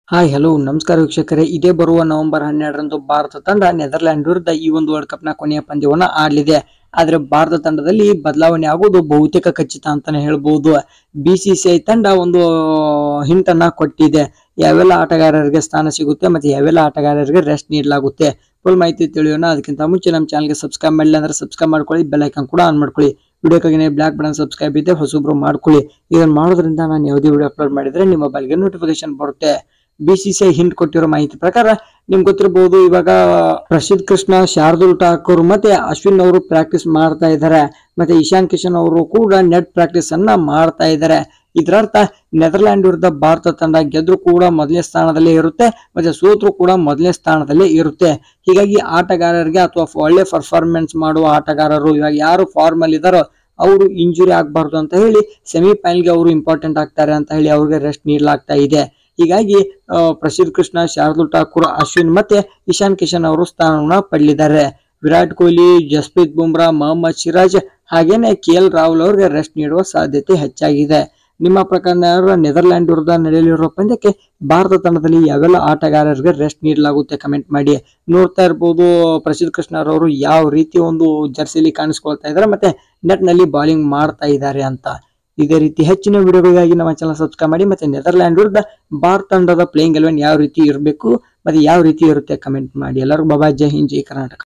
hi hello ನಮಸ್ಕಾರ ವೀಕ್ಷಕರೇ ಇದೇ ಬರುವ ನವೆಂಬರ್ ಹನ್ನೆರಡರಂದು ಭಾರತ ತಂಡ ನೆದರ್ಲ್ಯಾಂಡ್ ವಿರುದ್ಧ ಈ ಒಂದು ವರ್ಲ್ಡ್ ಕಪ್ ನ ಕೊನೆಯ ಪಂದ್ಯವನ್ನ ಆಡಲಿದೆ ಆದ್ರೆ ಭಾರತ ತಂಡದಲ್ಲಿ ಬದಲಾವಣೆ ಆಗುವುದು ಬಹುತೇಕ ಖಚಿತ ಅಂತಾನೆ ಹೇಳ್ಬಹುದು ಬಿಸಿಸಿಐ ತಂಡ ಒಂದು ಹಿಂಟ್ ಅನ್ನ ಕೊಟ್ಟಿದೆ ಯಾವೆಲ್ಲ ಆಟಗಾರರಿಗೆ ಸ್ಥಾನ ಸಿಗುತ್ತೆ ಮತ್ತೆ ಯಾವೆಲ್ಲ ಆಟಗಾರರಿಗೆ ರೆಸ್ಟ್ ನೀಡಲಾಗುತ್ತೆ ಫುಲ್ ಮಾಹಿತಿ ತಿಳಿಯೋಣ ಅದಕ್ಕಿಂತ ಮುಂಚೆ ನಮ್ಮ ಚಾನಲ್ಗೆ ಸಬ್ಸ್ಕ್ರೈಬ್ ಮಾಡಿಲ್ಲ ಅಂದ್ರೆ ಸಬ್ಸ್ಕ್ರೈಬ್ ಮಾಡ್ಕೊಳ್ಳಿ ಬೆಲ್ ಐಕನ್ ಕೂಡ ಆನ್ ಮಾಡ್ಕೊಳ್ಳಿ ವಿಡಿಯೋಕ್ಕಾಗಿ ಬ್ಲಾಕ್ ಬಟನ್ ಸಬ್ಸ್ಕ್ರೈಬ್ ಇದೆ ಹೊಸಬ್ರು ಮಾಡ್ಕೊಳ್ಳಿ ಇದನ್ನ ಮಾಡೋದ್ರಿಂದ ನಾನು ಯಾವುದೇ ವಿಡಿಯೋ ಅಪ್ಲೋಡ್ ಮಾಡಿದ್ರೆ ನಿಮ್ಮ ಮೊಬೈಲ್ಗೆ ನೋಟಿಫಿಕೇಶನ್ ಬರುತ್ತೆ ಬಿಸಿಸಿಐ ಹಿಂಟ್ ಕೊಟ್ಟಿರೋ ಮಾಹಿತಿ ಪ್ರಕಾರ ನಿಮ್ಗೆ ಗೊತ್ತಿರಬಹುದು ಇವಾಗ ಪ್ರಸಿದ್ಧ ಕೃಷ್ಣ ಶಾರ್ದುಲ್ ಠಾಕೂರ್ ಮತ್ತೆ ಅಶ್ವಿನ್ ಅವರು ಪ್ರಾಕ್ಟೀಸ್ ಮಾಡ್ತಾ ಇದ್ದಾರೆ ಮತ್ತೆ ಇಶಾನ್ ಕಿಶನ್ ಅವರು ಕೂಡ ನೆಟ್ ಪ್ರಾಕ್ಟೀಸ್ ಅನ್ನ ಮಾಡ್ತಾ ಇದ್ದಾರೆ ಇದರರ್ಥ ನೆದರ್ಲ್ಯಾಂಡ್ ವಿರುದ್ಧ ಭಾರತ ತಂಡ ಗೆದ್ರು ಕೂಡ ಮೊದಲನೇ ಸ್ಥಾನದಲ್ಲೇ ಇರುತ್ತೆ ಮತ್ತೆ ಸೋತ್ರು ಕೂಡ ಮೊದಲನೇ ಸ್ಥಾನದಲ್ಲೇ ಇರುತ್ತೆ ಹೀಗಾಗಿ ಆಟಗಾರರಿಗೆ ಅಥವಾ ಒಳ್ಳೆ ಪರ್ಫಾರ್ಮೆನ್ಸ್ ಮಾಡುವ ಆಟಗಾರರು ಇವಾಗ ಯಾರು ಫಾರ್ಮ್ ಅಲ್ಲಿ ಇದಾರೋ ಅವರು ಇಂಜುರಿ ಆಗಬಾರ್ದು ಅಂತ ಹೇಳಿ ಸೆಮಿಫೈನಲ್ಗೆ ಅವರು ಇಂಪಾರ್ಟೆಂಟ್ ಆಗ್ತಾರೆ ಅಂತ ಹೇಳಿ ಅವ್ರಿಗೆ ರೆಸ್ಟ್ ನೀಡಲಾಗ್ತಾ ಇದೆ ಹೀಗಾಗಿ ಆ, ಪ್ರಸಿದ್ಧ ಕೃಷ್ಣ ಶಾರ್ದುಲ್ ಠಾಕೂರ್ ಅಶ್ವಿನ್ ಮತ್ತೆ ಇಶಾನ್ ಕಿಶನ್ ಅವರು ಸ್ಥಾನವನ್ನ ಪಡೆದಿದ್ದಾರೆ ವಿರಾಟ್ ಕೊಹ್ಲಿ ಜಸ್ಪ್ರೀತ್ ಬುಮ್ರಾ ಮೊಹಮ್ಮದ್ ಸಿರಾಜ್ ಹಾಗೇನೆ ಕೆ ಎಲ್ ರಾಹುಲ್ ಅವ್ರಿಗೆ ರೆಸ್ಟ್ ನೀಡುವ ಸಾಧ್ಯತೆ ಹೆಚ್ಚಾಗಿದೆ ನಿಮ್ಮ ಪ್ರಕಾರ ನೆದರ್ಲ್ಯಾಂಡ್ ವಿರುದ್ಧ ನಡೆಯಲಿರುವ ಪಂದ್ಯಕ್ಕೆ ಭಾರತ ತಂಡದಲ್ಲಿ ಯಾವೆಲ್ಲ ಆಟಗಾರರಿಗೆ ರೆಸ್ಟ್ ನೀಡಲಾಗುತ್ತೆ ಕಮೆಂಟ್ ಮಾಡಿ ನೋಡ್ತಾ ಇರ್ಬೋದು ಪ್ರಸಿದ್ಧ ಕೃಷ್ಣರವರು ಯಾವ ರೀತಿ ಒಂದು ಜರ್ಸಿಲಿ ಕಾಣಿಸ್ಕೊಳ್ತಾ ಇದ್ದಾರೆ ಮತ್ತೆ ನೆಟ್ ನಲ್ಲಿ ಬಾಲಿಂಗ್ ಮಾಡ್ತಾ ಇದ್ದಾರೆ ಅಂತ ಇದೇ ರೀತಿ ಹೆಚ್ಚಿನ ವಿಡಿಯೋಗಳಿಗಾಗಿ ನಮ್ಮ ಚಾನಲ್ ಸಬ್ಸ್ಕ್ರೈಬ್ ಮಾಡಿ ಮತ್ತೆ ನೆದರ್ಲ್ಯಾಂಡ್ ವಿರುದ್ಧ ಭಾರತ ತಂಡದ ಪ್ಲೇಯಿಂಗ್ ಎಲೆವೆನ್ ಯಾವ ರೀತಿ ಇರಬೇಕು ಮತ್ತೆ ಯಾವ ರೀತಿ ಇರುತ್ತೆ ಕಮೆಂಟ್ ಮಾಡಿ ಎಲ್ಲರಿಗೂ ಬಾಬಾ ಜೈ ಹಿಂದ್ ಜೈ ಕರ್ನಾಟಕ